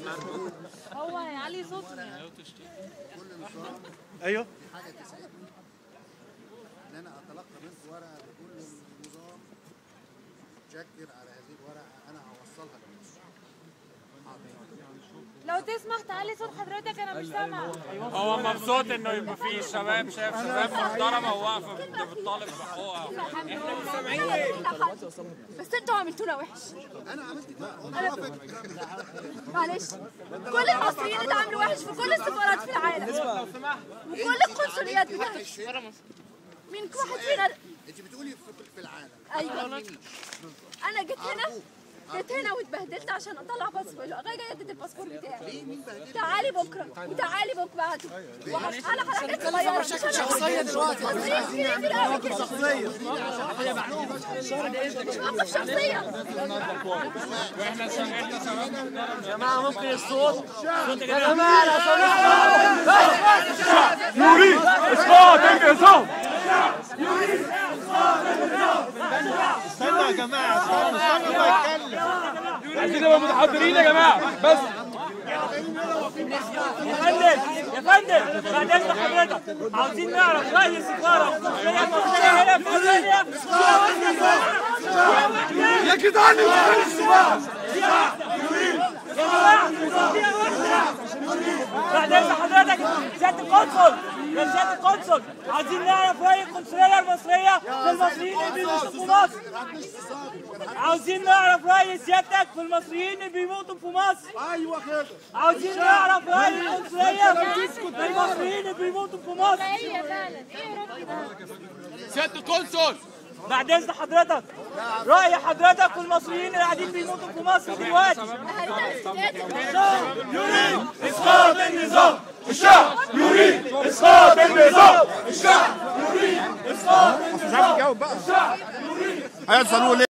هو هيعلي صوته يعني كل نظام ايوه حاجه تسعدني ان انا اتلقى منكم ورقه بكل النظام شكر على هذه الورقه انا هوصلها للمصر لو تسمح تعلي صوت حضرتك انا مش سامعه هو مبسوط انه يبقى فيه شباب شايف شباب محترمه وواقفه بتطالب بحقوقها بس انتوا عملتونا وحش انا عملت كده انا وافق معلش كل المصريين اتعاملوا وحش في كل السفارات في العالم وكل القنصليات بتاعتنا مين واحد فينا انت بتقولي في, في العالم ايوه مين؟ انا جيت هنا جيت هنا واتبهدلت عشان اطلع باسبور غايه اجدد الباسبور بتاعي تعالي بكره وتعالي بكره بعده وهشحال على حاجات صغيره شخصيه دلوقتي مصريين كتير قوي كده شخصيه مش موقف شخصيه جماعه ممكن الصوت نريد اسقاط النظام استنى يا جماعه استنى ما يتكلم عايزين نبقى متحضرين يا جماعه بس يا فندم يا فندم بعد اذن حضرتك عاوزين نعرف راي السفاره القنصليه المصريه هنا في المانيا يا جدعان نزل السباع يا جماعه دقيقه واحده بعد اذن حضرتك سياده القنصل يا سياده القنصل عايزين نعرف راي القنصليه المصريه في المصريين اللي بيموتوا في مصر عاوزين نعرف راي سيادتك في المصريين اللي بيموتوا في مصر ايوه كده عاوزين نعرف راي القنصليه في المصريين اللي بيموتوا في مصر هي فعلا ايه رد ده سياده القنصل بعد اذن حضرتك راي حضرتك في المصريين اللي قاعدين بيموتوا في مصر دلوقتي يريد اسقاط النظام الشعب يريد اسقاط النظام الشعب يريد اسقاط النظام الشعب يريد هيحصلوا ليه